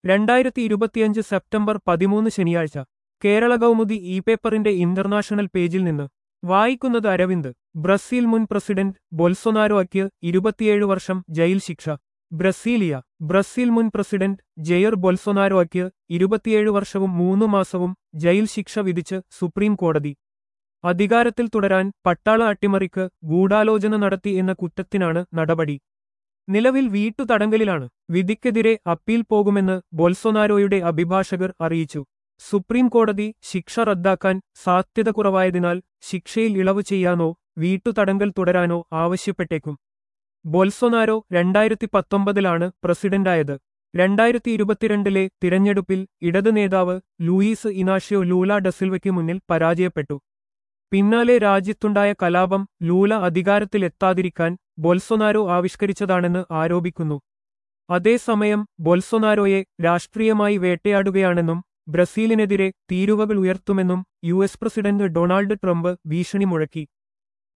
രണ്ടായിരത്തി ഇരുപത്തിയഞ്ച് സെപ്റ്റംബർ പതിമൂന്ന് ശനിയാഴ്ച കേരള കൗമുദി ഇ പേപ്പറിന്റെ ഇന്റർനാഷണൽ പേജിൽ നിന്ന് വായിക്കുന്നത് അരവിന്ദ് ബ്രസീൽ മുൻ പ്രസിഡന്റ് ബൊൽസൊനാരോയ്ക്ക് ഇരുപത്തിയേഴ് വർഷം ജയിൽ ശിക്ഷ ബ്രസീലിയ ബ്രസീൽ മുൻ പ്രസിഡന്റ് ജെയർ ബൊൽസൊനാരോയ്ക്ക് ഇരുപത്തിയേഴ് വർഷവും മൂന്ന് മാസവും ജയിൽ ശിക്ഷ വിധിച്ച് സുപ്രീം കോടതി അധികാരത്തിൽ തുടരാൻ പട്ടാള അട്ടിമറിക്ക് ഗൂഢാലോചന നടത്തി എന്ന കുറ്റത്തിനാണ് നടപടി നിലവിൽ വീട്ടുതടങ്കലിലാണ് വിധിക്കെതിരെ അപ്പീൽ പോകുമെന്ന് ബൊൽസൊനാരോയുടെ അഭിഭാഷകർ അറിയിച്ചു സുപ്രീം കോടതി ശിക്ഷ റദ്ദാക്കാൻ സാധ്യത കുറവായതിനാൽ ശിക്ഷയിൽ ഇളവ് ചെയ്യാനോ വീട്ടുതടങ്കൽ തുടരാനോ ആവശ്യപ്പെട്ടേക്കും ബൊൽസൊനാരോ രണ്ടായിരത്തി പത്തൊമ്പതിലാണ് പ്രസിഡന്റായത് രണ്ടായിരത്തി ഇരുപത്തിരണ്ടിലെ തിരഞ്ഞെടുപ്പിൽ ഇടത് നേതാവ് ലൂയിസ് ഇനാഷ്യോ ലൂല ഡസിൽവയ്ക്ക് മുന്നിൽ പരാജയപ്പെട്ടു പിന്നാലെ രാജ്യത്തുണ്ടായ കലാപം ലൂല അധികാരത്തിലെത്താതിരിക്കാൻ ബൊൽസൊനാരോ ആവിഷ്കരിച്ചതാണെന്ന് ആരോപിക്കുന്നു അതേസമയം ബൊൽസൊനാരോയെ രാഷ്ട്രീയമായി വേട്ടയാടുകയാണെന്നും ബ്രസീലിനെതിരെ തീരുവകൾ ഉയർത്തുമെന്നും U S president Donald Trump ഭീഷണി മുഴക്കി